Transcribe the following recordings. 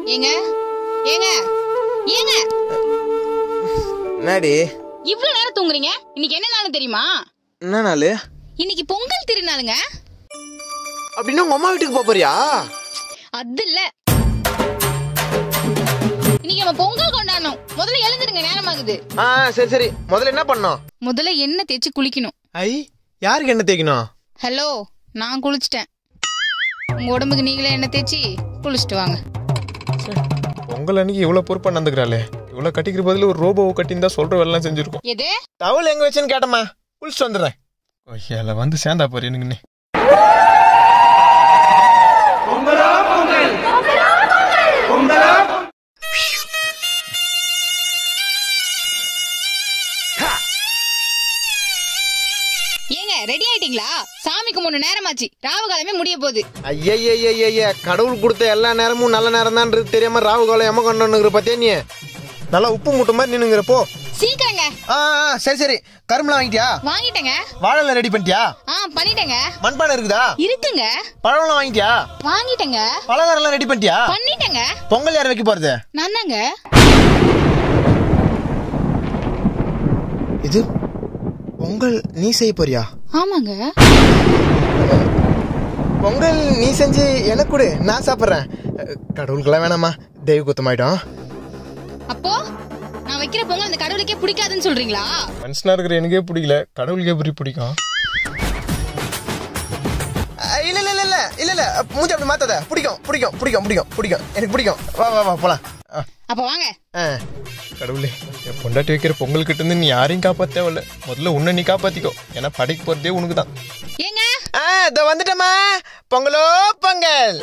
ஏங்க ஏங்க ஏங்க என்னடி இவ்ளோ நேரம் தூங்குறீங்க இன்னைக்கு என்ன நாள் தெரியுமா என்ன நாள் இன்னைக்கு பொங்கல் திருநாளுங்க அப்படின்னா உங்க அம்மா வீட்டுக்கு போப் போறியா அது இல்ல இன்னைக்கு நம்ம பொங்கல் கொண்டாடணும் முதல்ல எழுந்துருங்க நேரமாகுது ஆ சரி சரி முதல்ல என்ன பண்ணோம் முதல்ல எண்ணெய் தேய்ச்சி குளிக்கணும் ஐ யாருக்கு என்ன தேய்க்கணும் ஹலோ நான் குளிச்சிட்டேன் உங்க உடம்புக்கு நீங்களே எண்ணெய் தேய்ச்சி குளிச்சுட்டு வாங்க பொங்கல் அன்னைக்கு இவ்வளவு பொறுப்பா நடந்துக்கிறாளே இவ்வளவு கட்டிக்கிற பதில் ஒரு ரோபோவை கட்டியிருந்தா சொல்ற வேலை செஞ்சிருக்கோம் எது டவல் எங்க வச்சுன்னு கேட்டம்மா குளிச்சுட்டு வந்துடுறேன் ஐயால வந்து சேர்ந்தா போறேன் எனக்கு ஏங்க ரெடி ஆயிட்டீங்களா சாமிக்கு மூணு நேரமாச்சு ராவு காலமே முடிய போகுது ஐயய்யய்யய்ய கடவுள் கொடுத்த எல்லா நேரமும் நல்ல நேரம் தான்றது தெரியாம ராவு காலம் எம்ம கொண்டு பத்தியா நீ நல்லா உப்பு மூட்டை மாதிரி நின்னுங்கிற போ சீக்கிரங்க ஆ ஆ, சரி சரி கரும்புலாம் வாங்கிட்டியா வாங்கிட்டேங்க வாழைலாம் ரெடி பண்ணிட்டியா ஆ பண்ணிட்டேங்க மண்பானை இருக்குதா இருக்குங்க பழம்லாம் வாங்கிட்டியா வாங்கிட்டேங்க பலகாரம்லாம் ரெடி பண்ணிட்டியா பண்ணிட்டேங்க பொங்கல் யார் வைக்க போறது நான் தாங்க இது பொங்கல் நீ செய்ய போறியா ஆமாங்க பொங்கல் நீ செஞ்சு எனக்கு கொடு நான் சாப்பிட்றேன் கடவுளுக்கெல்லாம் வேணாமா தெய்வ குத்தமாயிடும் அப்போ நான் வைக்கிற பொங்கல் அந்த கடவுளுக்கே பிடிக்காதுன்னு சொல்றீங்களா மனுஷனா இருக்கிற எனக்கே பிடிக்கல கடவுளுக்கே எப்படி பிடிக்கும் இல்ல இல்ல இல்ல இல்ல இல்ல இல்ல மூஞ்சி அப்படி மாத்தாத பிடிக்கும் பிடிக்கும் பிடிக்கும் பிடிக்கும் பிடிக்கும் எனக்கு பிடிக்கும் வா வா வா போலாம் ஆ, அப்ப வாங்க ஆ. கடவுளே என் பொண்டாட்டி வைக்கிற பொங்கல் கிட்ட இருந்து நீ யாரையும் காப்பாத்த தேவையில்ல முதல்ல உன்னை நீ காப்பாத்திக்கோ ஏன்னா படைக்கு போறதே உனக்கு தான் ஏங்க ஆ இதோ வந்துட்டமா பொங்கலோ பொங்கல்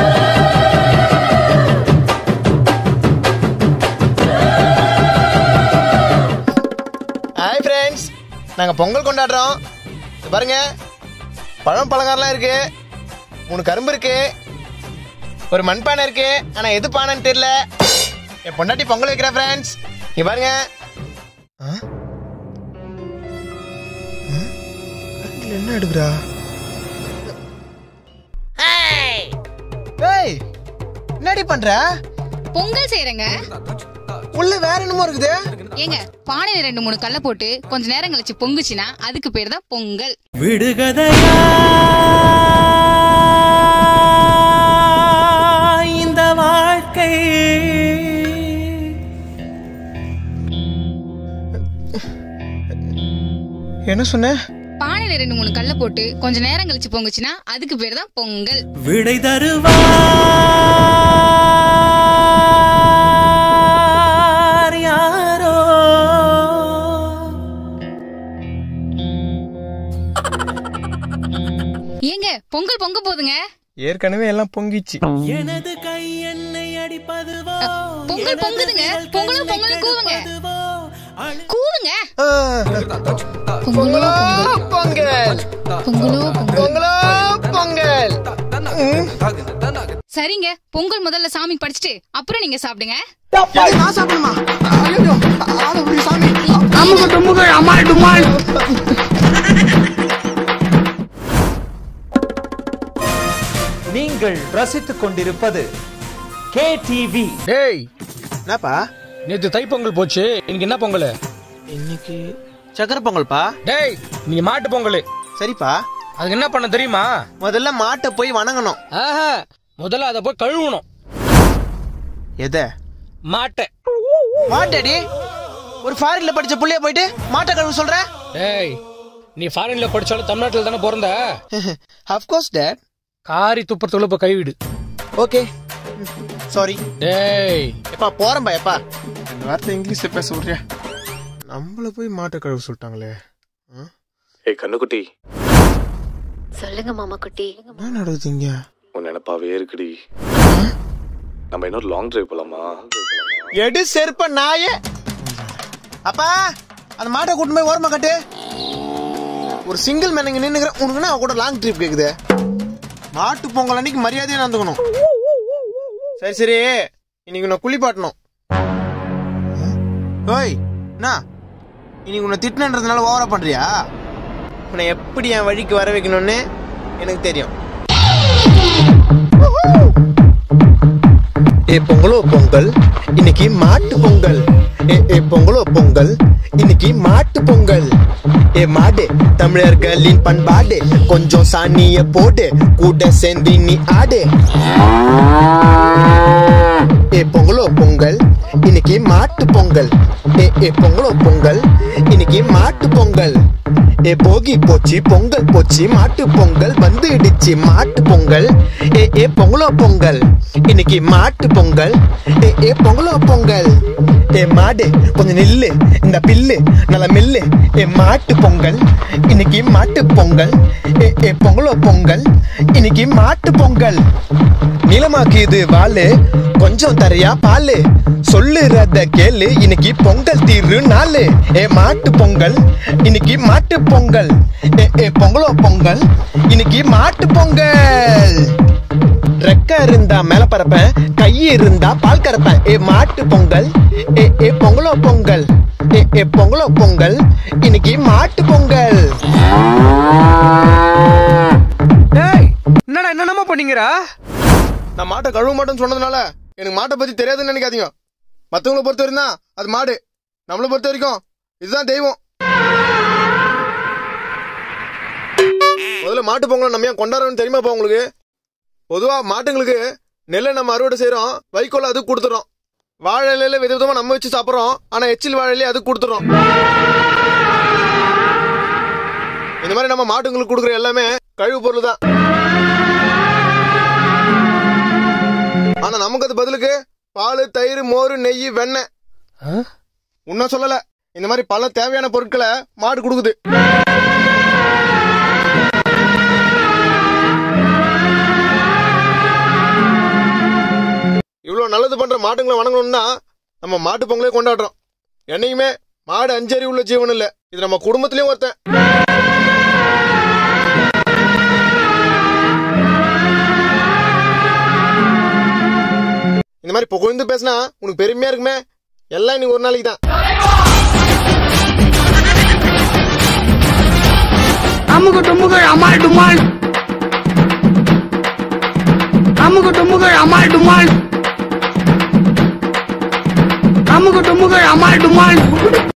ஹாய் ஃப்ரெண்ட்ஸ் நாங்கள் பொங்கல் கொண்டாடுறோம் இது பாருங்க பழம் பலகாரம்லாம் இருக்கு மூணு கரும்பு இருக்கு ஒரு மண்பானை இருக்கு ஆனால் எது பானைன்னு தெரியல என் பொண்டாட்டி பொங்கல் வைக்கிறா ஃப்ரெண்ட்ஸ் இங்க பாருங்க ஆ? ஆ? கரண்ட்ல என்ன எடுக்கிறா ஏய் என்னடி பண்ற பொங்கல் செய்யறேங்க உள்ள வேற என்னமோ இருக்குது ஏங்க பானையில ரெண்டு மூணு கல்ல போட்டு கொஞ்ச நேரம் கழிச்சு பொங்குச்சுன்னா அதுக்கு பேர் தான் பொங்கல் விடுகதையா இந்த வாழ்க்கை என்ன சொன்ன பானையில ரெண்டு மூணு கல்ல போட்டு கொஞ்ச நேரம் கழிச்சு பொங்குச்சுன்னா அதுக்கு பேர் தான் பொங்கல் விடை தருவார் யாரோ ஏங்க பொங்கல் பொங்க போதுங்க ஏற்கனவே எல்லாம் பொங்கிச்சு எனது கை என்னை அடிப்பதுவோ பொங்கல் பொங்குதுங்க பொங்கலும் பொங்கலும் கூவுங்க அதுவோ அழு கூவுங்க ஆ, பொங்கலோ பொங்கல் பொங்கலோ பொங்கல் பொங்கலோ பொங்கல் ம். சரிங்க பொங்கல் முதல்ல சாமி படிச்சுட்டு அப்புறம் நீங்க சாப்பிடுங்க ஏய், நான் சாப்பிடணுமா ஐயோ ஆளு புடி சாமி நீங்கள் ரசித்துக் கொண்டிருப்பது கே டிவி டேய் என்னப்பா நேத்து தைப்பொங்கல் போச்சு இன்னைக்கு என்ன பொங்கல் இன்னைக்கு சக்கரை பொங்கல்ப்பா டேய் நீ மாட்டு பொங்கல் சரிப்பா அதுக்கு என்ன பண்ண தெரியுமா முதல்ல மாட்டை போய் வணங்கணும் ஆஹா முதல்ல அதை போய் கழுவணும் எதை மாட்டை மாட்டடி ஒரு ஃபாரின்ல படிச்ச புள்ளைய போயிட்டு மாட்டை கழுவு சொல்ற டேய் நீ ஃபாரின்ல படிச்சாலும் தமிழ்நாட்டில் தானே பிறந்த அஃப்கோர்ஸ் டேட் காரி துப்புறதுக்குள்ள இப்ப கைவிடு ஓகே சாரி டேய் எப்பா போறேன்பா எப்பா இந்த வார்த்தை இங்கிலீஷ்ல பேச விட்றியா நம்மள போய் மாட்டை கழுவு சொல்லிட்டாங்களே ஏய் கண்ணுக்குட்டி சொல்லுங்க மாமா குட்டி என்ன நடக்குது இங்க உன் நினப்பாவே இருக்குடி நம்ம இன்னொரு லாங் டிரைவ் போலாமா எடு செருப்ப நாயே அப்பா அந்த மாட்டை கூட்டு போய் ஓரமா கட்டு ஒரு சிங்கிள் மேன் இங்க நின்னுக்கிற உனக்கு என்ன அவ கூட லாங் ட்ரிப் கேக்குது மாட்டு பொங்கல் அன்னைக்கு மரியாதையா நடந்துக்கணும் சரி சரி இன்னைக்கு உன்னை குளிப்பாட்டணும் ஓய் என்ன இன்னைக்கு உன்னை திட்டினன்றதுனால ஓவரா பண்றியா உன்னை எப்படி என் வழிக்கு வர வைக்கணும்னு எனக்கு தெரியும் ஏ பொங்கலோ பொங்கல் இன்னைக்கு மாட்டு பொங்கல் ஏ ஏ பொங்கலோ பொங்கல் இன்னைக்கு மாட்டு பொங்கல் ஏ மாடு தமிழர்களின் பண்பாடு கொஞ்சம் சாணிய போடு கூட சேர்ந்து நீ ஆடு ஏ பொங்கலோ பொங்கல் இன்னைக்கு மாட்டு பொங்கல் ஏ ஏ பொங்கலோ பொங்கல் இன்னைக்கு மாட்டு பொங்கல் ஏ போகி போச்சு பொங்கல் போச்சு மாட்டு பொங்கல் வந்துடுச்சு மாட்டு பொங்கல் ஏ ஏ பொங்கலோ பொங்கல் இன்னைக்கு மாட்டு பொங்கல் ஏ ஏ பொங்கலோ பொங்கல் ஏ மாடு கொஞ்சம் நில்லு இந்த பில்லு நல்ல மில்லு ஏ மாட்டு பொங்கல் இன்னைக்கு மாட்டு பொங்கல் ஏ ஏ பொங்கலோ பொங்கல் இன்னைக்கு மாட்டு பொங்கல் நீளமாக்கு இது வாளு கொஞ்சம் தரையா பாலு சொல்லுறத கேளு இன்னைக்கு பொங்கல் தீரு நாளு ஏ மாட்டு பொங்கல் இன்னைக்கு மாட்டு பொங்கல் ஏ ஏ பொங்கலோ பொங்கல் இன்னைக்கு மாட்டு பொங்கல் ரெக்க இருந்தா மேல பறப்பேன் கை இருந்தா பால் கறப்பேன் ஏ மாட்டு பொங்கல் ஏ ஏ பொங்கலோ பொங்கல் ஏ ஏ பொங்கலோ பொங்கல் இன்னைக்கு மாட்டு பொங்கல் டேய் என்னடா என்னென்னமோ பண்ணீங்கடா நான் மாட்டை கழுவ மாட்டேன்னு சொன்னதுனால எனக்கு மாட்டை பத்தி தெரியாதுன்னு நினைக்காதீங்க மத்தவங்கள பொறுத்த வரைக்கும் தான் அது மாடு நம்மளை பொறுத்த வரைக்கும் இதுதான் தெய்வம் முதல்ல மாட்டு பொங்கலை நம்ம ஏன் கொண்டாடுறோம்னு தெரியுமாப்பா உங்களுக்கு பொதுவா மாட்டுங்களுக்கு நெல்லை நம்ம அறுவடை செய்றோம் வைக்கோல் அதுக்கு கொடுத்துறோம் வாழை இலையில வித விதமா நம்ம வச்சு சாப்பிட்றோம் ஆனா எச்சில் வாழையிலே அதுக்கு கொடுத்துறோம் இந்த மாதிரி நம்ம மாட்டுங்களுக்கு கொடுக்குற எல்லாமே கழிவு பொருள் தான் ஆனா நமக்கு அது பதிலுக்கு பால் தயிர் மோர் நெய் வெண்ணெய் உன்ன சொல்லல இந்த மாதிரி பல தேவையான பொருட்களை மாடு கொடுக்குது இவ்வளவு நல்லது பண்ற மாட்டுங்களை வணங்கணும்னா நம்ம மாட்டு பொங்கலே கொண்டாடுறோம் என்னைக்குமே மாடு அஞ்சறி உள்ள ஜீவன் இல்ல இது நம்ம குடும்பத்திலயும் ஒருத்தன் இந்த மாதிரி புகழ்ந்து பேசினா உனக்கு பெருமையா இருக்குமே எல்லாம் இன்னைக்கு ஒரு நாளைக்கு தான் அமுகு டுமுகள் அமால் டுமால் அமுகு டுமுகள் அமால் டுமால் அமுகு டுமுகள் அமால் டுமால்